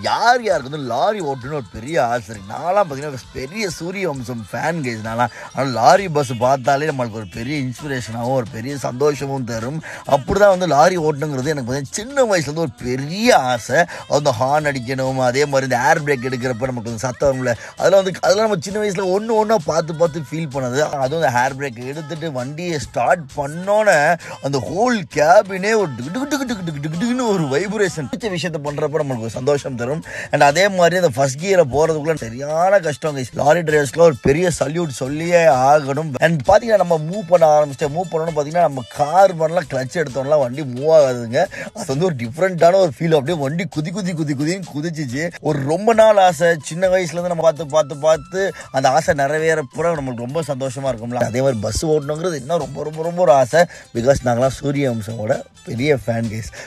யார் யாருக்கு வந்து லாரி ஓட்டணும்னு ஒரு பெரிய ஆசை இருக்கு நான்லாம் பார்த்தீங்கன்னா பெரிய சூரிய வம்சம் ஃபேன் கேஸ் நான்லாம் ஆனால் லாரி பஸ் பார்த்தாலே நம்மளுக்கு ஒரு பெரிய இன்ஸ்பிரேஷனாகவும் ஒரு பெரிய சந்தோஷமும் தரும் அப்படி தான் வந்து லாரி ஓட்டணுங்கிறது எனக்கு பார்த்தீங்கன்னா சின்ன வயசுலேருந்து ஒரு பெரிய ஆசை அந்த ஹார்ன் அடிக்கணும் அதே மாதிரி இந்த ஏர் பிரேக் எடுக்கிறப்ப நமக்கு வந்து சத்தம் வரும்ல அதில் வந்து அதெல்லாம் நம்ம சின்ன வயசில் ஒன்று ஒன்றா பார்த்து பார்த்து ஃபீல் பண்ணது அதுவும் அந்த ஹேர் பிரேக் எடுத்துட்டு வண்டியை ஸ்டார்ட் பண்ணோன்னே அந்த ஹோல் கேபினே ஒரு டிக்கு டிக்கு டிக்கு டிக்கு டிக்கு டிக்குன்னு ஒரு வைப்ரேஷன் பிடிச்ச விஷயத்த பண்ணுறப்ப நம்மளுக்கு ஒரு சந்தோஷம் தரும் அண்ட் அதே மாதிரி அந்த ஃபர்ஸ்ட் கியரை போகிறதுக்குள்ள சரியான கஷ்டம் guys. லாரி டிரைவர்ஸ்க்குலாம் ஒரு பெரிய சல்யூட் சொல்லியே ஆகணும் அண்ட் பார்த்தீங்கன்னா நம்ம மூவ் பண்ண ஆரம்பிச்சிட்டேன் மூவ் பண்ணணும்னு பார்த்தீங்கன்னா நம்ம கார் பண்ணலாம் கிளச் எடுத்தோம்லாம் வண்டி மூவ் ஆகாதுங்க அது வந்து ஒரு டிஃப்ரெண்ட்டான ஒரு ஃபீல் அப்படியே வண்டி குதி குதி குதி குதின்னு குதிச்சிச்சு ஒரு ரொம்ப நாள் ஆசை சின்ன வயசுலேருந்து நம்ம பார்த்து பார்த்து பார்த்து அந்த ஆசை நிறைவேறப்புறம் நம்மளுக்கு ரொம்ப சந்தோஷமா இருக்கும்ல அதே மாதிரி பஸ் ஓட்டணுங்கிறது இன்னும் ரொம்ப ரொம்ப ரொம்ப ஒரு ஆசை பிகாஸ் நாங்களாம் சூரிய வம்சமோட பெரிய ஃபேன் கேஸ்